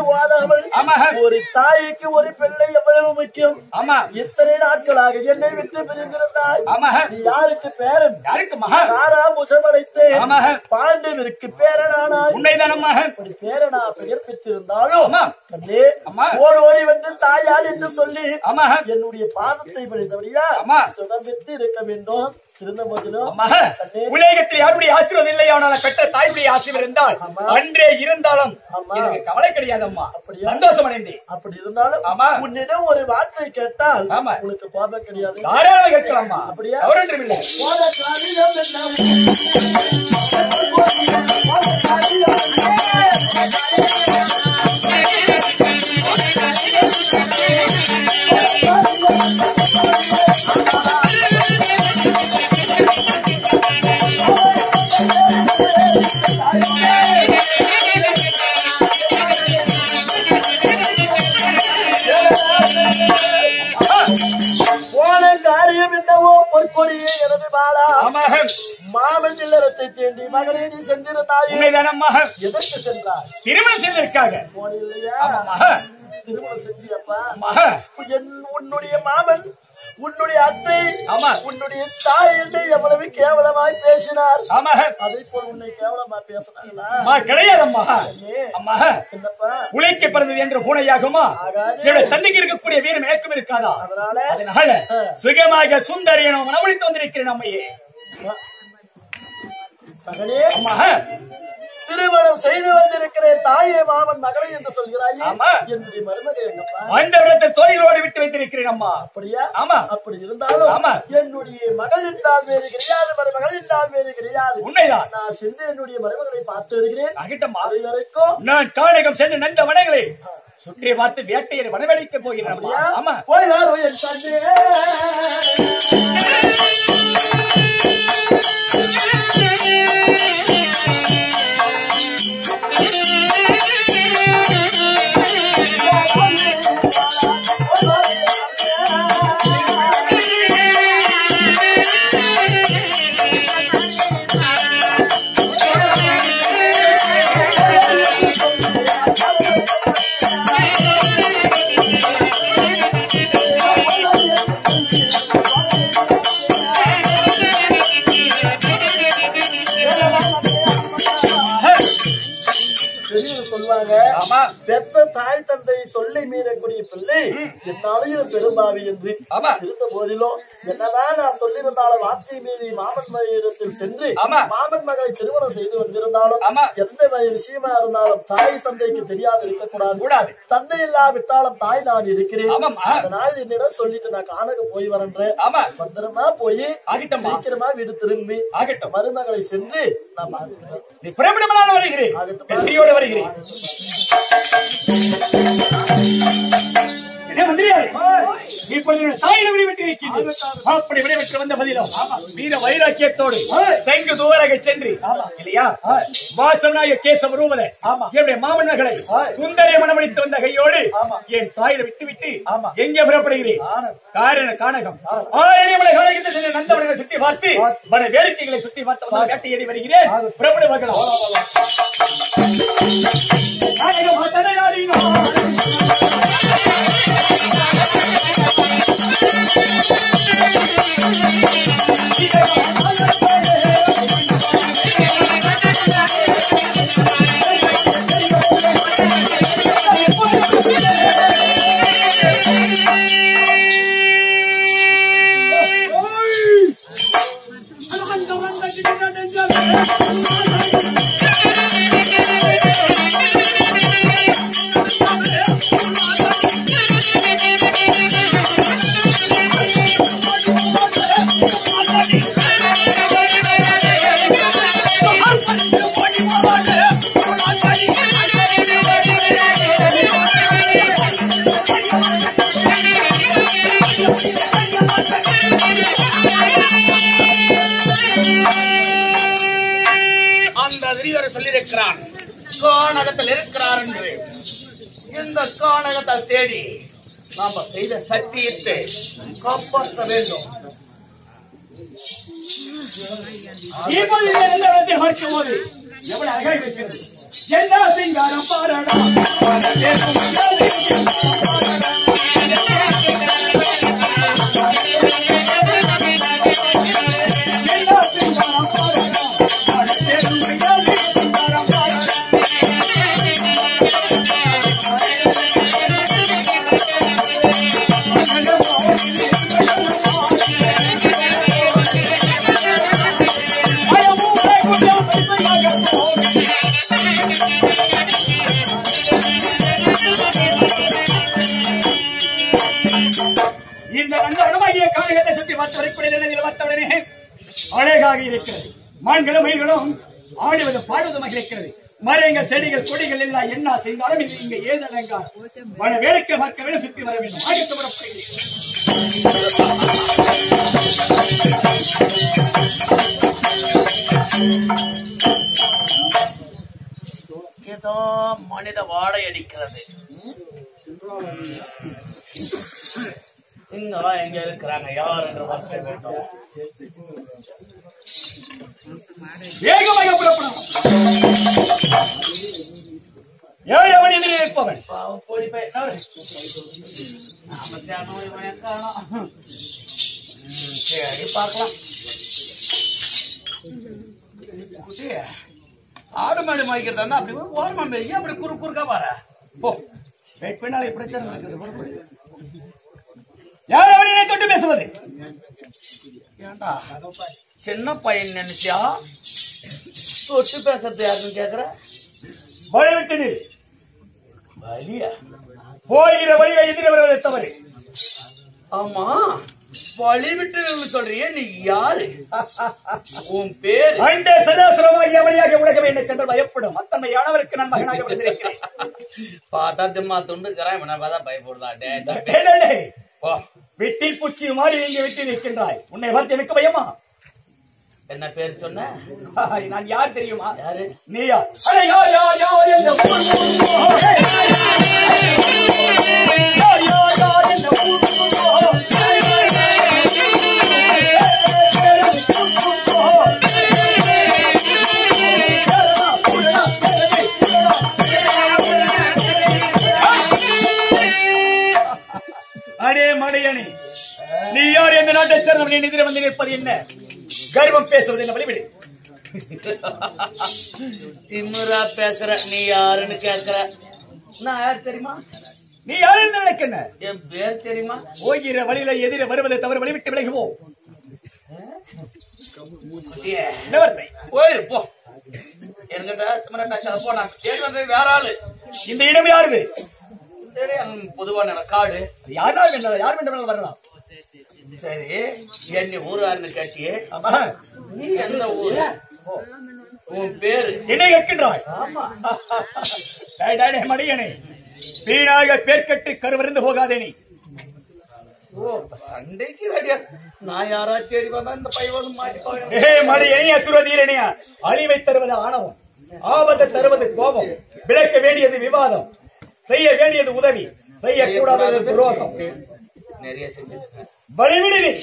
ஓதாமல் ஆமா. ஒரு தாய்க்கு ஒரு பிள்ளை எவ்வளவு முக்கியம் ஆமா இத்தனை நாட்களாக என்னை விட்டு பிரிந்திருந்தாய் ஆமா நீ யாருக்கு பேரன் யாருக்கு மகா தாரா முசமடைத்து ஆமா. பாண்டவிற்கு பேரனானாய் உண்மைதானம்மா அப்படி பேரனா பெயர் பெற்றிருந்தாலும் ஆமா. கண்ணே ஆமா. ஓடி ஓடி வந்து தாயார் என்று சொல்லி ஆமா என்னுடைய பாதத்தை படித்தபடியா ஆமா. சுகம் பெற்று இருக்க வேண்டும் இருந்த போதிலும் அம்மா கண்ணே உலகத்தில் யாருடைய ஆசீர்வாதம் இல்லை ஆனால் பெற்ற தாய்வுடைய ஆசீர்வாதம் இருந்தால் ஆமா. அன்றே இருந்தாலும் ஆமா. எனக்கு கவலை கிடையாது அம்மா அப்படியா? சந்தோஷம் அடைந்தேன் அப்படி இருந்தாலும் ஆமா. உன்னிடம் ஒரு வார்த்தை கேட்டால் ஆமா. உனக்கு கோபம் கிடையாது தாராளமாக கேட்கலாமா அப்படியா? அவரொன்றும் இல்லை போத காரியம் என்ன? போத காரியம் என்ன? போன காரியம் என்னவோ பொற்கொடியே எனது பாலா ஆமா மாமன் இல்லறத்தை தேண்டி மகளே நீ சென்றிருந்தாயே உண்மைதானம்மா எதற்கு சென்றாய் திருமணம் செய்திருக்காங்க போன இல்லையா மகா திருமணம் செஞ்சியப்பா மகா என் உன்னுடைய மாமன் உன்னுடைய அத்தை ஆமா. உன்னுடைய தாய் என்னை எவ்வளவு கேவலமாய் பேசினார் ஆமா அதை போல் உன்னை கேவலமா பேசினாங்களா அம்மா கிடையாதம்மா ஏ, அம்மா என்னப்பா உழைக்க பிறந்தது என்ற பூனையாகுமா ஆகாது. என்னுடைய தந்தைக்கு இருக்கக்கூடிய வீரம் ஏக்கம் இருக்காதா அதனால அதனால ஆ. சுகமாக சுந்தரி என மனமளித்து வந்திருக்கிறேன் அம்மையே மகளே அம்மா திருமணம் செய்து வந்திருக்கிறேன் தாயே மாமன் மகளை என்று சொல்கிறாயே ஆமா. என்னுடைய மருமகை எங்கப்பா அந்த இடத்தை தோழிகளோடு விட்டு வைத்திருக்கிறேன் அம்மா அப்படியா ஆமா. அப்படி இருந்தாலும் ஆமா. என்னுடைய மகள் என்றால் வேறு கிடையாது மருமகள் என்றால் வேறு கிடையாது உண்மைதான் நான் சென்று என்னுடைய மருமகளை பார்த்து வருகிறேன் அகிட்டம்மா அது வரைக்கும் நான் காணகம் சென்று நந்த வனங்களை சுற்றி பார்த்து வேட்டையை வனவழிக்க போகிறேன் அம்மா. அப்படியா? ஆமா போய் வரும் என் தந்தையே. பெரியவர் சொல்லுவாங்க ஆமா பெத்த தாய் தந்தை சொல்லை மீறக்கூடிய பிள்ளை எத்தாலையும் பெரும்பாவி என்று ஆமா. இருந்த போதிலும் என்னதான் நான் சொல்லியிருந்தாலும் வார்த்தை மீறி மாமன் மகளிடத்தில் சென்று ஆமா. மாமன் மகளை திருமணம் செய்து வந்திருந்தாலும் ஆமா. எந்த வகை விஷயமா இருந்தாலும் தாய் தந்தைக்கு தெரியாது இருக்கக்கூடாது கூடாது. தந்தை இல்லாவிட்டாலும் தாய் நான் இருக்கிறேன் ஆமாம்மா. அதனால் என்னிடம் சொல்லிட்டு நான் காணக போய் வரேன் ஆமா பத்திரமா போய் ஆகட்டும்மா. சீக்கிரமா வீடு திரும்பி ஆகட்டும் மருமகளை சென்று நான் பார்க்கிறேன் நீ புறப்படமான வருகிறேன் ஆகட்டும்மா. வெற்றியோடு வருகிறேன் என்ன மந்திரியாரே இப்போது என்னுடைய தாயிடம் விடைபெற்று இருக்கிறது அப்படி விடைபெற்று வந்த பதிலும் வீர வைராக்கியத்தோடு செங்கு தூவரக சென்று இல்லையா வாசவநாய கேசவ ரூபல ஆமா. என்னுடைய மாமன் மகளை சுந்தரிய மனமளித்து வந்த கையோடு ஆமா. என் தாயிடம் விட்டு விட்டு ஆமா. எங்கே புறப்படுகிறேன் ஆனந்த். காரண கானகம் ஆயிரமலை கானகத்தில் சென்று நந்தவனங்களை சுற்றி பார்த்து வன வேடிக்கைகளை சுற்றி பார்த்து வந்து வேட்டையடி வருகிறேன் புறப்படு பார்க்கலாம் கானகம் அத்தனை நாடினோம். அந்த அதிரியர் சொல்லியிருக்கிறான் கானகத்தில் இருக்கிறார் என்று இந்த கானகத்தை தேடி நாம செய்த சத்தியத்தை காப்பாற்ற வேண்டும் இப்போது இந்த நிலவரத்தை பார்க்கும் போது எவ்வளவு அழகாக இருக்கிறது என்ன சிங்காரம் பாரடா பேசும் என்ன சிங்காரம் பாரடா பேசும் சிங்காரம் பாரடா இந்த அந்த அடமாகிய காரியத்தை சுற்றி பார்த்து வரைக்கூடிய நிலையில் பார்த்தவுடனே அழகாக இருக்கிறது மான்களும் மயில்களும் ஆடுவது பாடுவதுமாக இருக்கிறது மரங்கள் செடிகள் கொடிகள் எல்லாம் என்ன செய்தாலும் இது இங்க ஏது அலங்காரம் வன வேலைக்கு பார்க்க வேண்டும் சுற்றி வர வேண்டும் ஆகத்து வரப்படுகிறேன் ஏதோ மனித வாடை அடிக்கிறது இங்கதான் எங்க இருக்கிறாங்க யார் என்று பார்க்க வேண்டும் வேகமாக புறப்படும் ஏழு மணி எதிரே இருப்பவன் பாவம் போடி போய் நவரு. நாம தியானம் இவனை காணோம். ம், சரி பார்க்கலாம் குட்டி, ஆடு மாடு மாய்க்கிறதா இருந்தா அப்படி போய் ஓரமா மேய்க்க அப்படி குறு குறுக்கா பாரு போ வெயிட் பண்ணாலே பிரச்சனை இருக்குது பொறுப்பு. யார் அவனை தொட்டு பேசுவது ஏன்டா சின்ன பையன் நினைச்சியா தொட்டு பேசுறது யாருன்னு கேக்குற வழி விட்டு நில். வலியா போகிற வழியை எதிரே வருவதை தவறு ஆமா வழி விட்டு சொல்றியே நீ யாரு உன் பேரு அந்த சதாசுரமாகிய வழியாக உலகம் என்னை கண்டு பயப்படும் அத்தன்மையானவருக்கு நான் மகனாக விழுந்திருக்கிறேன் பார்த்தா திம்மா துண்டுக்கிறேன் இவனை பார்த்தா பயப்படுதா டே டே. டேய், டேய், டேய். போ விட்டில் பூச்சி மாறி நீங்க விட்டு நிற்கின்றாய் உன்னை பார்த்து எனக்கு பயமா என்ன பேர் சொன்ன நான் யார் தெரியுமா யாரு நீயா அட யார் யார் யார் என்ற ஊர் ஊர் ஹே. யார் யார் யார் என்ற ஊர் ஊர் அடே மடையணி நீ யார் எந்த நாட்டை சேர்ந்தவன் என் எதிரே வந்து நிற்பது என்ன கர்வம் பேசுவது என்ன வழிவிடு திமிரா பேசுற நீ யாருன்னு கேக்குற நான் யார் தெரியுமா நீ யார் என்று நினைக்கின்ற என் பேர் தெரியுமா போகிற வழியில எதிர வருவதை தவிர வழிவிட்டு விலகுவோம் குட்டியே, நிவர்த்தை போயிரு போ என்கிட்ட திமிரா பேசாத போ நான் தேடி வந்தது வேற ஆளு இந்த இடம் யாருது தேடி அங்க பொதுவான இடம், காடு அது யாரால் வேண்டாம் யார் வேண்டாம் வரலாம் சரி என்ன ஊர் யாருன்னு கேட்டியே ஆமா நீ எந்த ஊரு உன் பேரு என்னை கேட்கின்றாய் டேய், டேய், டேய், மடியனே வீணாக பேர்க்கட்டு கருவறிந்து போகாதே நீ ஓ சண்டைக்கு வேண்டிய நான் யாரா தேடி வந்தா இந்த பையன் வந்து மாட்டிக்கோ ஏ மடியனே அசுரதீரனையா அழிவை தருவது ஆணவம் ஆபத்தை தருவது கோபம் விளக்க வேண்டியது விவாதம் செய்ய வேண்டியது உதவி செய்யக்கூடாதது துரோகம் நிறைய செஞ்சிருக்கேன் வழிவிடு நீ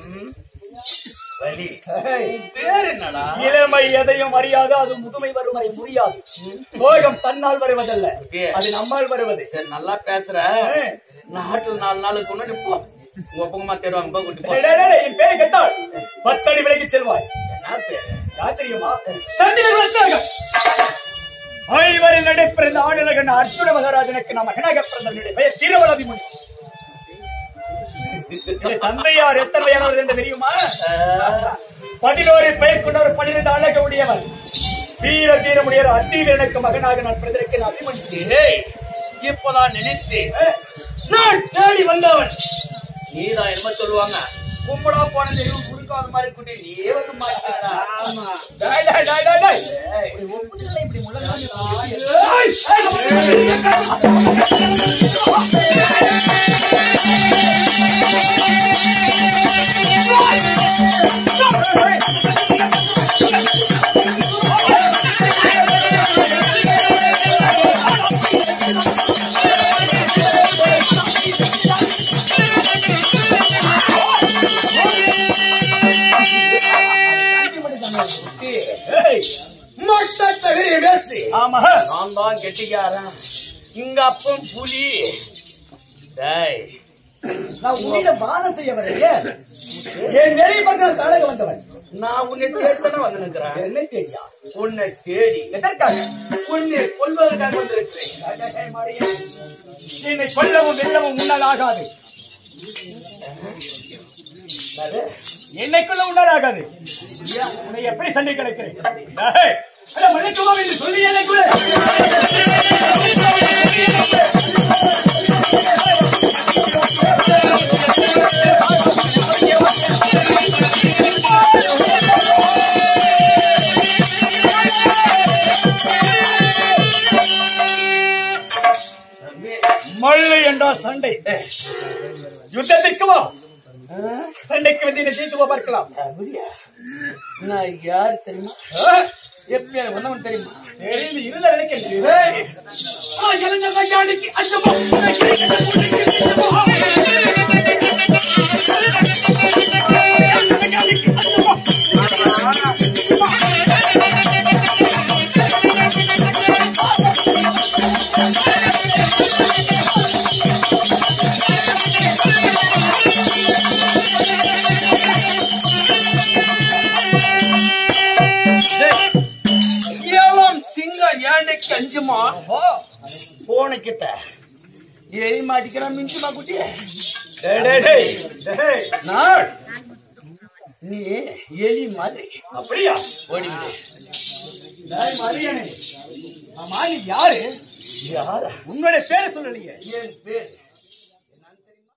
வலி ஏய், உன் பேர் என்னடா இளமை எதையும் அறியாது அது முதுமை வரும் வரை முடியாது சோகம் தன்னால் வருவதல்ல அது நம்மால் வருவது சரி நல்லா பேசுற ஏய், நாட்டுல நாலு நாளுக்கு முன்னாடி போ உங்க ஒப்பங்கமா தேடுவாங்க போ குட்டி போ டேய், டேய், டேய், என் பேரை கேட்டால் பத்தடி விலைக்கு செல்வாய் என்ன பேரு யார் தெரியுமா சந்திரன் வந்தார்கள் ஐவரில் நடைபிறந்த ஆளுநகன் அர்ஜுன மகாராஜனுக்கு நான் மகனாக பிறந்த பெயர் திருவளவி முனி என் தந்தையார் எத்தனை வயதானவர் என்று தெரியுமா பதினோரு பெயர் கொண்ட ஒரு பன்னிரண்டு அழக உடையவர் வீர தீர முடியாத அத்தீர் எனக்கு மகனாக நான் பிறந்திருக்கிறேன் அபிமன்யு ஏய் இப்பதான் நினைத்தேன் நான் தேடி வந்தவன் நீதான் என்ன சொல்லுவாங்க கும்படா போன தெய்வம் குடிக்காத மாதிரி குட்டி நீயே வந்து மாட்டாடா ஆமா டேய், டேய், டேய், டேய், டேய். ஏய், ஏய், மொட்டை தவிர பேசி ஆமா நான் தான் கெட்டிக்காரன் இங்க அப்பம் புலி டேய் நான் உன்னிடம் வாதம் செய்ய வரலையே என் நெறி பக்கம் தடக வந்தவன் நான் உன்னை தேடி தானே வந்து நிற்கிறேன் என்ன தெரியா உன்னை தேடி எதற்காக உன்னை கொல்வதற்காக வந்திருக்கிறேன் என்னை கொல்லவும் வெல்லவும் முன்னால் ஆகாது என்னைக்குள்ள உன்னால் ஆகாது உன்னை எப்படி சண்டை கிடைக்கிறேன் டேய், அட மன்னிக்குமா என்று சொல்லி என்னைக்குள்ள மல்லு என்றால் சண்டை யுத்தத்திற்கு வா சண்டைக்கு வந்து என்னை ஜெயித்து வா பார்க்கலாம் அப்படியா நான் யாரு தெரியுமா ஆ? எப்படி எனக்கு வந்தவன் தெரியுமா தெரிந்து இருந்த நினைக்கிறேன் ஆ, இளைஞ கையாளுக்கு அஞ்சமோ ஏலம் சிங்கம் யானைக்கு அஞ்சுமா போன கிட்ட எலி மாட்டிக்கிறான் மிஞ்சுமா குட்டி டேய், டேய், டேய், டேய். நான் நீ எலி மாதிரி அப்படியா ஓடிவிடு டேய், மரியனே ஆமா நீ யாரு யாரா உன்னுடைய பேரை சொல்லலையே என் பேர்